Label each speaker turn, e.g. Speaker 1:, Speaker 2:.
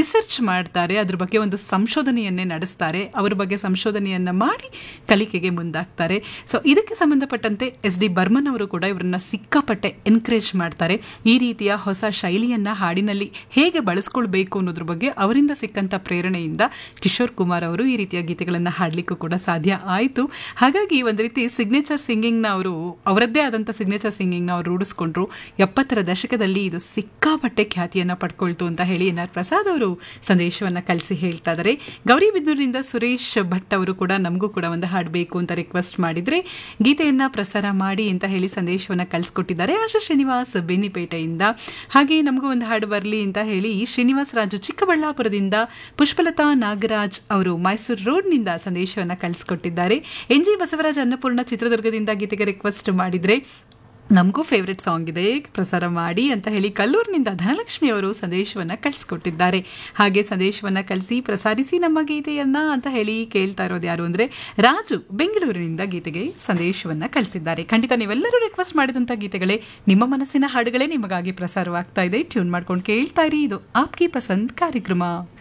Speaker 1: research ಮಾಡ್ತಾರೆ ಅದ್ರ ಬಗ್ಗೆ ಒಂದು ಸಂಶೋಧನೆಯನ್ನೇ ನಡೆಸ್ತಾರೆ ಅವ್ರ ಬಗ್ಗೆ ಸಂಶೋಧನೆಯನ್ನ ಮಾಡಿ ಕಲಿಕೆಗೆ ಮುಂದಾಗ್ತಾರೆ ಸೊ ಇದಕ್ಕೆ ಸಂಬಂಧಪಟ್ಟಂತೆ ಎಸ್ ಡಿ ಬರ್ಮನ್ ಅವರು ಕೂಡ ಇವರನ್ನ ಸಿಕ್ಕಾಪಟ್ಟೆ ಎನ್ಕರೇಜ್ ಮಾಡ್ತಾರೆ ಈ ರೀತಿಯ ಹೊಸ ಶೈಲಿಯನ್ನ ಹಾಡಿನಲ್ಲಿ ಹೇಗೆ ಬಳಸ್ಕೊಳ್ಬೇಕು ಅನ್ನೋದ್ರ ಬಗ್ಗೆ ಅವರಿಂದ ಸಿಕ್ಕಂತ ಪ್ರೇರಣೆಯಿಂದ ಕಿಶೋರ್ ಕುಮಾರ್ ಅವರು ಈ ರೀತಿಯ ಗೀತೆಗಳನ್ನು ಹಾಡಲಿಕ್ಕೂ ಕೂಡ ಸಾಧ್ಯ ಆಯಿತು ಹಾಗಾಗಿ ಒಂದು ರೀತಿ ಸಿಗ್ನೇಚರ್ ಸಿಂಗಿಂಗ್ನ ಅವರು ಅವರದ್ದೇ ಆದಂಥ ಸಿಗ್ನೇಚರ್ ಸಿಂಗಿಂಗ್ನ ಅವರು ರೂಢಿಸ್ಕೊಂಡ್ರು ಎಪ್ಪತ್ತರ ದಶಕದಲ್ಲಿ ಇದು ಸಿಕ್ಕಾಪಟ್ಟೆ ಖ್ಯಾತಿಯನ್ನು ಪಡ್ಕೊಳ್ತು ಅಂತ ಹೇಳಿ ಎನ್ ಆರ್ ಪ್ರಸಾದ್ ಅವರು ಸಂದೇಶವನ್ನು ಕಳಿಸಿ ಹೇಳ್ತಾ ಇದ್ದಾರೆ ಗೌರಿಬಿದೂರಿನಿಂದ ಸುರೇಶ್ ಭಟ್ ಅವರು ಕೂಡ ನಮಗೂ ಕೂಡ ಒಂದು ಹಾಡಬೇಕು ಅಂತ ರಿಕ್ವೆಸ್ಟ್ ಮಾಡಿದ್ರೆ ಗೀತೆಯನ್ನ ಪ್ರಸಾರ ಮಾಡಿ ಅಂತ ಹೇಳಿ ಸಂದೇಶವನ್ನು ಕಳಿಸ್ಕೊಟ್ಟಿದ್ದಾರೆ ಆಶಾ ಶ್ರೀನಿವಾಸ್ ಬೆನ್ನಿಪೇಟೆಯಿಂದ ಹಾಗೆ ನಮಗೂ ಒಂದು ಹಾಡು ಬರಲಿ ಅಂತ ಹೇಳಿ ಶ್ರೀನಿವಾಸ್ ರಾಜು ಚಿಕ್ಕಬಳ್ಳಾಪುರದಿಂದ ಪುಷ್ಪಲತಾ ನಾಗರಾಜ್ ಅವರು ಮೈಸೂರು ರೋಡ್ನಿಂದ ಸಂದೇಶವನ್ನು ಕಳಿಸ್ಕೊಟ್ಟಿದ್ದಾರೆ ಎನ್ ಜಿ ಬಸವರಾಜ್ ಅನ್ನಪೂರ್ಣ ಚಿತ್ರದುರ್ಗದಿಂದ ಗೀತೆಗೆ ರಿಕ್ವೆಸ್ಟ್ ಮಾಡಿದ್ರೆ ನಮಗೂ ಫೇವ್ರೆಟ್ ಸಾಂಗ್ ಇದೆ ಪ್ರಸಾರ ಮಾಡಿ ಅಂತ ಹೇಳಿ ಕಲ್ಲೂರಿನಿಂದ ಧನಲಕ್ಷ್ಮಿ ಅವರು ಸಂದೇಶವನ್ನ ಕಳಿಸ್ಕೊಟ್ಟಿದ್ದಾರೆ ಹಾಗೆ ಸಂದೇಶವನ್ನ ಕಳಿಸಿ ಪ್ರಸಾರಿಸಿ ನಮ್ಮ ಗೀತೆಯನ್ನ ಅಂತ ಹೇಳಿ ಕೇಳ್ತಾ ಇರೋದು ಯಾರು ಅಂದ್ರೆ ರಾಜು ಬೆಂಗಳೂರಿನಿಂದ ಗೀತೆಗೆ ಸಂದೇಶವನ್ನ ಕಳಿಸಿದ್ದಾರೆ ಖಂಡಿತ ನೀವೆಲ್ಲರೂ ರಿಕ್ವೆಸ್ಟ್ ಮಾಡಿದಂಥ ಗೀತೆಗಳೇ ನಿಮ್ಮ ಮನಸ್ಸಿನ ಹಾಡುಗಳೇ ನಿಮಗಾಗಿ ಪ್ರಸಾರವಾಗ್ತಾ ಇದೆ ಟ್ಯೂನ್ ಮಾಡ್ಕೊಂಡು ಕೇಳ್ತಾ ಇರಿ ಇದು ಆಪ್ಕಿ ಪಸಂದ್ ಕಾರ್ಯಕ್ರಮ